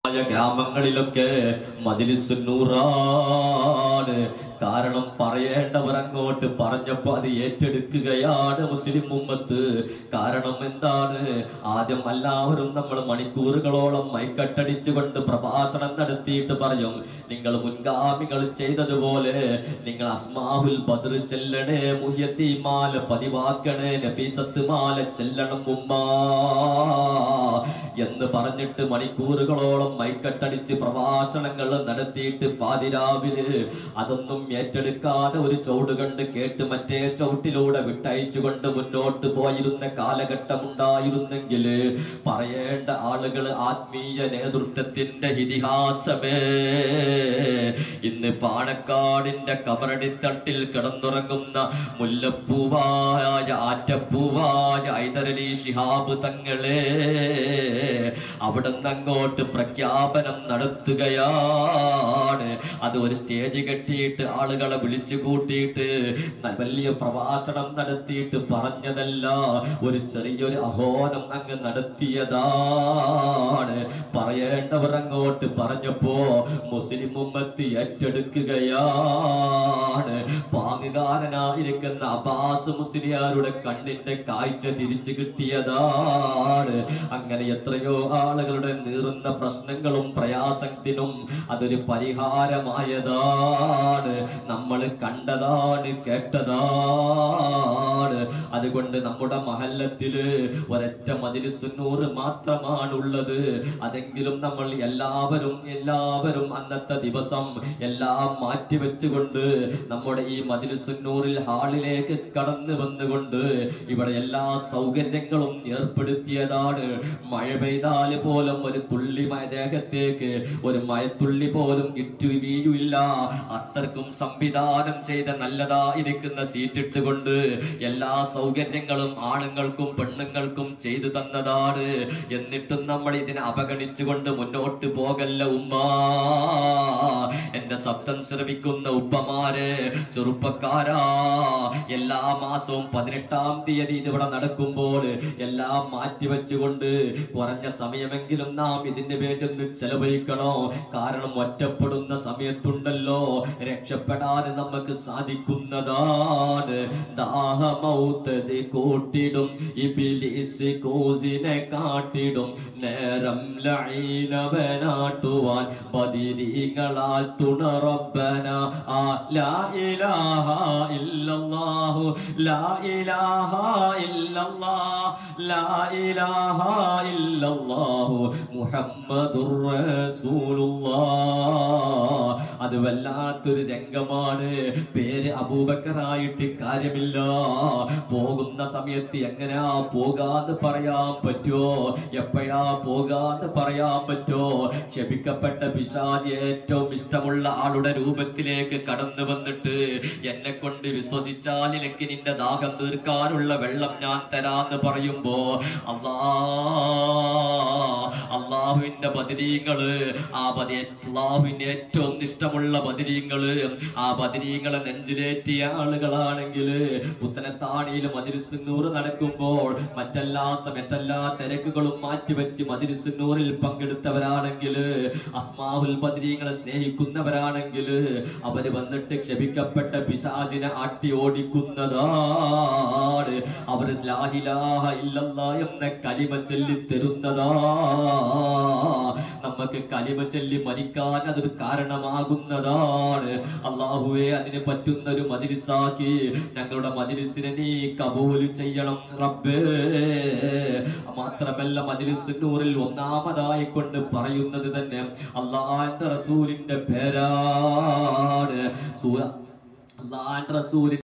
ആയ ഗ്രാമങ്ങളിലൊക്കെ മജിലിസ് നൂറാണ് കാരണം പറയേണ്ടവർ അങ്ങോട്ട് പറഞ്ഞപ്പോ അത് ഏറ്റെടുക്കുകയാണ് മുസ്ലിം ഉമ്മത്ത് കാരണം എന്താണ് ആദ്യം എല്ലാവരും നമ്മൾ മണിക്കൂറുകളോളം മൈക്കട്ടടിച്ചുകൊണ്ട് പ്രഭാഷണം നടത്തിയിട്ട് പറയും നിങ്ങൾ മുൻഗാമികൾ ചെയ്തതുപോലെ നിങ്ങൾ അസ്മാഹുൽ ബദർ ചെല്ലണേ മുഹ്യത്തി മാല പതിവാക്കണേ നഫീസത്ത് മാല ചെല്ലണം ഉമ്മ എന്ന് പറഞ്ഞിട്ട് മണിക്കൂറുകളോളം മൈക്കട്ടടിച്ച് പ്രഭാഷണങ്ങൾ നടത്തിയിട്ട് പാതിരാവില് അതൊന്നും ഏറ്റെടുക്കാതെ ഒരു ചുവട് കണ്ട് കേട്ട് മറ്റേ ചവിട്ടിലൂടെ വിട്ടയച്ചുകൊണ്ട് മുന്നോട്ട് പോയിരുന്ന കാലഘട്ടം ഉണ്ടായിരുന്നെങ്കിൽ പറയേണ്ട ആളുകൾ ആത്മീയ നേതൃത്വത്തിന്റെ ഇതിഹാസമേ ഇന്ന് പാണക്കാടിന്റെ കബറടിത്തട്ടിൽ കിടന്നുറങ്ങുന്ന മുല്ലപ്പൂവായ ആറ്റപ്പൂവായ ഐതരലി ശിഹാബ് തങ്ങളെ അവിടുന്ന് അങ്ങോട്ട് പ്രഖ്യാപനം നടത്തുകയാണ് അത് ഒരു സ്റ്റേജ് കെട്ടിയിട്ട് ആളുകളെ വിളിച്ചു കൂട്ടിയിട്ട് ന- വലിയ പ്രഭാഷണം നടത്തിയിട്ട് പറഞ്ഞതല്ല ഒരു ചെറിയൊരു അഹോനം അങ്ങ് നടത്തിയതാണ് പറയേണ്ടവർ അങ്ങോട്ട് പറഞ്ഞപ്പോ മുസ്ലിം ഉമ്മത്ത് ഏറ്റെടുക്കുകയാണ് പാങ്ങുകാരനായിരിക്കുന്ന അബ്ബാസ് മുസ്ലിയാരുടെ കണ്ണിന്റെ കാഴ്ച തിരിച്ചു കിട്ടിയതാണ് അങ്ങനെ എത്രയോ ആളുകളുടെ നീറുന്ന പ്രശ്നങ്ങളും പ്രയാസത്തിനും അതൊരു പരിഹാരമായതാണ് നമ്മൾ കണ്ടതാണ് കേട്ടതാണ് അതുകൊണ്ട് നമ്മുടെ മഹല്ലത്തില് ഒരൊറ്റ മജിലിസുന്നൂറ് മാത്രമാണുള്ളത് അതെങ്കിലും നമ്മൾ എല്ലാവരും എല്ലാവരും അന്നത്തെ ദിവസം എല്ലാം മാറ്റിവെച്ചുകൊണ്ട് നമ്മുടെ ഈ മജിലിസുന്നൂറിൽ ഹാളിലേക്ക് കടന്നു വന്നുകൊണ്ട് ഇവിടെ എല്ലാ സൗകര്യങ്ങളും ഏർപ്പെടുത്തിയതാണ് മഴ പെയ്താൽ പോലും ഒരു തുള്ളി മഴ ദേഹത്തേക്ക് ഒരു മഴത്തുള്ളി പോലും ഇട്ടു വീഴില്ല അത്രക്കും സംവിധാനം ചെയ്ത നല്ലതാ ഇരിക്കുന്ന സീറ്റിട്ട് കൊണ്ട് എല്ലാ സൗകര്യങ്ങളും ആണുങ്ങൾക്കും പെണ്ണുങ്ങൾക്കും ചെയ്തു തന്നതാണ് എന്നിട്ടും നമ്മൾ ഇതിനെ അവഗണിച്ചുകൊണ്ട് മുന്നോട്ട് പോകല്ല ഉമ്മ എന്റെ ശബ്ദം ശ്രവിക്കുന്ന ഉപ്പമാര് ചെറുപ്പക്കാരാ എല്ലാ മാസവും പതിനെട്ടാം തീയതി ഇതിവിടെ നടക്കുമ്പോൾ എല്ലാം മാറ്റിവെച്ചുകൊണ്ട് കുറഞ്ഞ സമയമെങ്കിലും നാം ഇതിന് വേണ്ടി ഒന്ന് ചെലവഴിക്കണോ കാരണം ഒറ്റപ്പെടുന്ന സമയത്തുണ്ടല്ലോ രക്ഷപ്പെടാൻ നമുക്ക് സാധിക്കുന്നതാണ് ദാഹമൗത്തത് കൂട്ടിടും ഇബിലിസ് കോസിനെ കാട്ടിടും നേരം ലൈനവനാട്ടുവാൻ ബദിരീങ്ങളാൽ തുണറബന ആ ലാ ഇലാഹ ഇല്ലല്ലാഹു ലാ ഇലാഹ ഇല്ലല്ലാഹ് ലാ ഇലാഹ ഇല്ലല്ലാഹു മുഹമ്മദുർ റസൂലുള്ളാഹ് അത് വല്ലാത്തൊരു രംഗമാണ് പേര് അബൂബക്കറായിട്ട് കാര്യമില്ല പോകുന്ന സമയത്ത് എങ്ങനെയാ പോകാന്ന് പറയാൻ പറ്റുമോ എപ്പോഴാ പോകാന്ന് പറയാൻ പറ്റുമോ ക്ഷമിക്കപ്പെട്ട പിശാചി ഏറ്റവും ഇഷ്ടമുള്ള ആളുടെ രൂപത്തിലേക്ക് കടന്നു വന്നിട്ട് എന്നെ കൊണ്ട് വിശ്വസിച്ചാൽ എനിക്ക് നിന്റെ ദാഹം തീർക്കാനുള്ള വെള്ളം ഞാൻ തരാന്ന് പറയുമ്പോ അല്ലാ അള്ളാഹുവിന്റെ ബദിരീങ്ങള് ആ ബദി അള്ളാഹുവിന്റെ ഏറ്റവും ഇഷ്ടമുള്ള ബദിരീങ്ങള് ആ ബദിരീങ്ങളെ നെഞ്ചിലേറ്റിയ ആളുകളാണെങ്കിൽ പുത്തനത്താണിയിൽ മതിരിസുന്നൂറ് നടക്കുമ്പോൾ മറ്റെല്ലാ മറ്റെല്ലാ തിരക്കുകളും മാറ്റിവെച്ച് മതിരിസുന്നൂറിൽ പങ്കെടുത്തവരാണെങ്കിൽ അസ്മാവുൽ ബദിരീങ്ങളെ സ്നേഹിക്കുന്നവരാണെങ്കിൽ അവര് വന്നിട്ട് ക്ഷമിക്കപ്പെട്ട പിശാചിനെ ആട്ടി ഓടിക്കുന്നതാണ് അവർ ലാഹിലാഹ ഇല്ലല്ല എന്ന കലിമ ചൊല്ലി തരുന്നതാ നമുക്ക് കലിമ ചൊല്ലി മരിക്കാൻ അതൊരു കാരണമാകുന്നതാണ് അള്ളാഹുവെ അതിന് പറ്റുന്ന ഒരു മജിലിസാക്കി ഞങ്ങളുടെ മജിലിസിനെ നീ കബൂല് ചെയ്യണം റബ്ബേ മാത്രമല്ല മജിലിസ് നൂറിൽ ഒന്നാമതായി കൊണ്ട് പറയുന്നത് തന്നെ അള്ളാന്റെ റസൂലിന്റെ പേരാണ് സൂറ അള്ളാന്റെ റസൂലിന്റെ